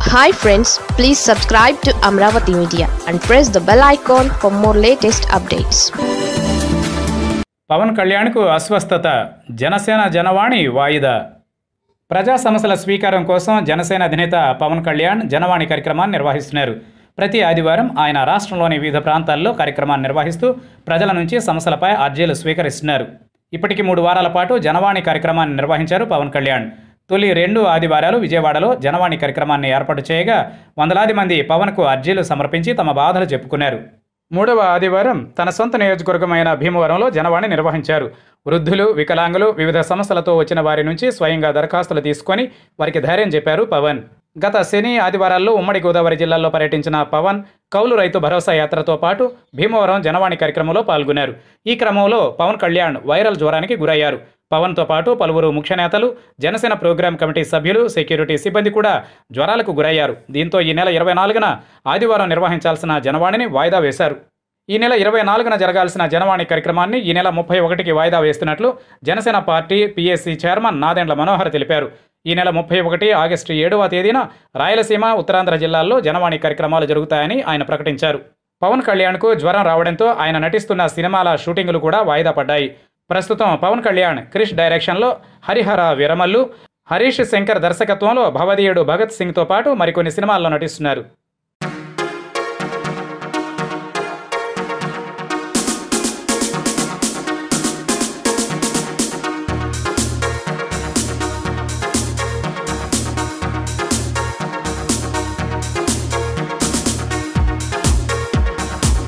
hi friends please subscribe to Amaravati media and press the bell icon for more latest updates Pavan కళ్యాణ్కు అస్వస్థత జనసేన జనవాణి వాయిదా ప్రజా సమస్యల స్వీకారం కోసం జనసేన అధినేత పవన్ కళ్యాణ్ జనవాణి కార్యక్రమాన్ని నిర్వహిస్తున్నారు ప్రతి ఆదివారం ఆయన రాష్ట్రంలోని వివిధ ప్రాంతాల్లో కార్యక్రమాన్ని నిర్వహిస్తూ ప్రజల నుంచి సమస్యలపై అర్జీలు స్వీకరిస్తున్నారు ఇప్పటికి మూడు వారాల పాటు జనవాణి కార్యక్రమాన్ని నిర్వహించారు పవన్ కళ్యాణ్ తొలి రెండు ఆదివారాలు విజయవాడలో జనవాణి కార్యక్రమాన్ని ఏర్పాటు చేయగా వందలాది మంది పవన్కు అర్జీలు సమర్పించి తమ బాధలు చెప్పుకున్నారు మూడవ ఆదివారం తన సొంత నియోజకవర్గమైన భీమవరంలో జనవాణి నిర్వహించారు వృద్ధులు వికలాంగులు వివిధ సమస్యలతో వచ్చిన వారి నుంచి స్వయంగా దరఖాస్తులు తీసుకొని వారికి ధైర్యం చెప్పారు పవన్ గత శని ఆదివారాల్లో ఉమ్మడి గోదావరి జిల్లాల్లో పర్యటించిన పవన్ కౌలు రైతు భరోసా యాత్రతో పాటు భీమవరం జనవాణి కార్యక్రమంలో పాల్గొన్నారు ఈ క్రమంలో పవన్ కళ్యాణ్ వైరల్ జ్వరానికి గురయ్యారు పవన్తో పాటు పలువురు ముఖ్య నేతలు జనసేన ప్రోగ్రాం కమిటీ సభ్యులు సెక్యూరిటీ సిబ్బంది కూడా జ్వరాలకు గురయ్యారు దీంతో ఈ నెల ఇరవై నాలుగున ఆదివారం నిర్వహించాల్సిన జనవాణిని వాయిదా వేశారు ఈ నెల ఇరవై నాలుగున జరగాల్సిన జనవాణి కార్యక్రమాన్ని ఈ నెల ముప్పై ఒకటికి వాయిదా వేస్తున్నట్లు Janasena party PSC chairman Nadendla Manohar తెలిపారు ఈ నెల ముప్పై ఒకటి ఆగస్టు ఏడవ తేదీన రాయలసీమ ఉత్తరాంధ్ర జిల్లాల్లో జనవాణి కార్యక్రమాలు జరుగుతాయని ఆయన ప్రకటించారు పవన్ కళ్యాణ్కు జ్వరం రావడంతో ఆయన నటిస్తున్న సినిమాల షూటింగులు కూడా వాయిదా పడ్డాయి ప్రస్తుతం పవన్ కళ్యాణ్ క్రిష్ డైరెక్షన్లో హరిహర విరమల్లు హరీష్ శంకర్ దర్శకత్వంలో భవదీయుడు భగత్ సింగ్తో పాటు మరికొన్ని సినిమాల్లో నటిస్తున్నారు